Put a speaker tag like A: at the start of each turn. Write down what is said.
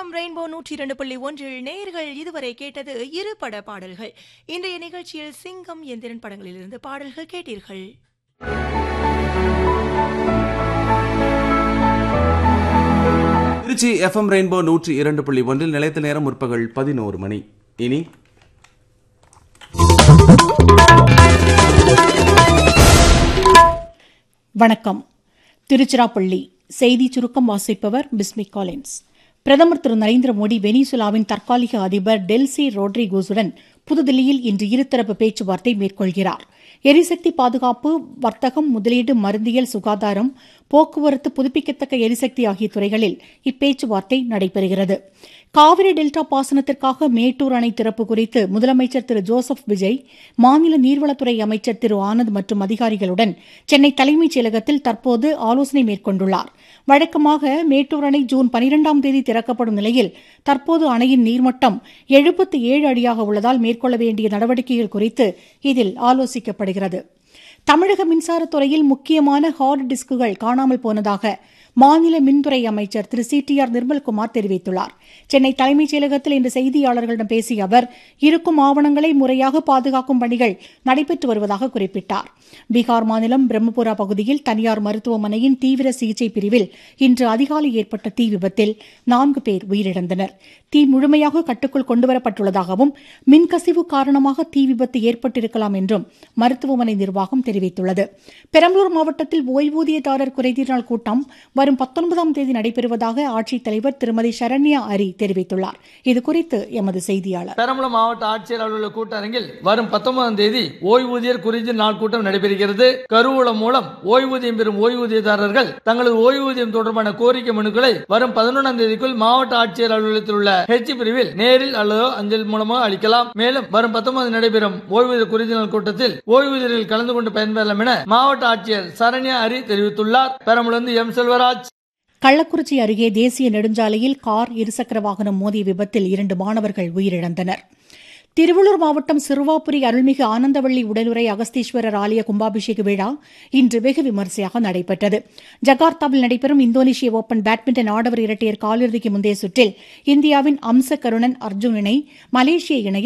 A: FM rainbow நூற்றி இரண்டு புள்ளி ஒன்றில் நேர்கள் இதுவரை கேட்டது இரு பட பாடல்கள் இன்றைய நிகழ்ச்சியில் சிங்கம் எந்திரன் படங்களிலிருந்து பாடல்கள் கேட்டீர்கள்
B: திருச்சி எஃப்எம் ரெயின்போ நூற்றி இரண்டு புள்ளி ஒன்றில் நிலைத்த நேரம் முற்பகல் பதினோரு மணி இனி
C: வணக்கம் திருச்சிராப்பள்ளி செய்தி சுருக்கம் வாசிப்பவர் பிஸ்மி காலின்ஸ் பிரதமர் திரு நரேந்திர மோடி வெனிசுலாவின் தற்காலிக அதிபர் டெல்சி ரோட்ரிகோஸுடன் புதுதில்லியில் இன்று இருதரப்பு பேச்சுவார்த்தை மேற்கொள்கிறார் எரிசக்தி பாதுகாப்பு வர்த்தகம் முதலீடு மருந்தியல் சுகாதாரம் போக்குவரத்து புதுப்பிக்கத்தக்க எரிசக்தி ஆகிய துறைகளில் இப்பேச்சுவார்த்தை நடைபெறுகிறது காவிரி டெல்டா பாசனத்திற்காக மேட்டூர் அணை திறப்பு குறித்து முதலமைச்சர் திரு ஜோசப் விஜய் மாநில நீர்வளத்துறை அமைச்சர் திரு ஆனந்த் மற்றும் அதிகாரிகளுடன் சென்னை தலைமைச் செயலகத்தில் தற்போது ஆலோசனை மேற்கொண்டுள்ளார் வழக்கமாக மேட்டூர் அணை ஜூன் பனிரெண்டாம் தேதி திறக்கப்படும் நிலையில் தற்போது அணையின் நீர்மட்டம் எழுபத்தி ஏழு அடியாக உள்ளதால் மேற்கொள்ள வேண்டிய நடவடிக்கைகள் குறித்து இதில் ஆலோசிக்கப்படுகிறது தமிழக மின்சாரத்துறையில் முக்கியமான ஹார்ட் டிஸ்குகள் காணாமல் போனதாக மாநில மின்துறை அமைச்சர் Thiru C T R Nirmalkumar தெரிவித்துள்ளார் சென்னை தலைமைச் செயலகத்தில் இன்று செய்தியாளர்களிடம் பேசிய அவர் இருக்கும் ஆவணங்களை முறையாக பாதுகாக்கும் பணிகள் நடைபெற்று வருவதாக குறிப்பிட்டார் பீகார் மாநிலம் பிரம்மபுரா பகுதியில் தனியார் மருத்துவமனையின் தீவிர சிகிச்சை பிரிவில் இன்று அதிகாலை ஏற்பட்ட தீ விபத்தில் நான்கு பேர் உயிரிழந்தனர் தீ முழுமையாக கட்டுக்குள் கொண்டுவரப்பட்டுள்ளதாகவும் மின்கசிவு காரணமாக தீ விபத்து ஏற்பட்டிருக்கலாம் என்றும் மருத்துவமனை நிர்வாகம் தெரிவித்துள்ளது பெரம்பலூர் மாவட்டத்தில் ஓய்வூதியதாரர் குறைதீர் நாள் கூட்டம் வரும் பத்தொன்பதாம் தேதி நடைபெறுவதாக ஆட்சித்தலைவர் திருமதி சரண்யா அரி தெரிவித்துள்ளார் இதுகுறித்து எமது செய்தியாளர்
D: பெரம்பலூர் மாவட்ட ஆட்சியர் அலுவலக கூட்டரங்கில் வரும் பத்தொன்பதாம் தேதி ஓய்வூதியர் குறித்த நாள் கூட்டம் நடைபெறுகிறது கருவூலம் மூலம் ஓய்வூதியம் பெறும் ஓய்வூதியதாரர்கள் தங்களது ஓய்வூதியம் தொடர்பான கோரிக்கை மனுக்களை வரும் பதினொன்றாம் தேதிக்குள் மாவட்ட ஆட்சியர் அலுவலகத்தில் உள்ள ஹெச் பிரிவில் நேரில் அல்லது அஞ்சல் மூலமாக அளிக்கலாம் மேலும் வரும் பத்தொன்பது நடைபெறும் ஓய்வூதியர் குறித்த நாள் கூட்டத்தில் ஓய்வூதியர்கள் கலந்து கொண்டு பயன்பெறலாம் என மாவட்ட ஆட்சியர் சரண்யா அரி தெரிவித்துள்ளார் பெரம்பலூர் எம் செல்வராஜ்
C: கள்ளக்குறிச்சி அருகே தேசிய நெடுஞ்சாலையில் கார் இருசக்கர வாகனம் மோதிய விபத்தில் இரண்டு மாணவர்கள் உயிரிழந்தனர் திருவள்ளூர் மாவட்டம் சிறுவாபுரி அருள்மிகு ஆனந்தவள்ளி உடனுரை அகஸ்தீஸ்வரர் ஆலய கும்பாபிஷேக விழா இன்று வெகு விமரிசையாக நடைபெற்றது ஜகார்த்தாவில் நடைபெறும் இந்தோனேஷிய ஓபன் பேட்மிண்டன் ஆடவர் இரட்டையர் காலிறுதிக்கு முந்தைய சுற்றில் இந்தியாவின் அம்ச கருணன் அர்ஜுன் இணை மலேசிய இணையை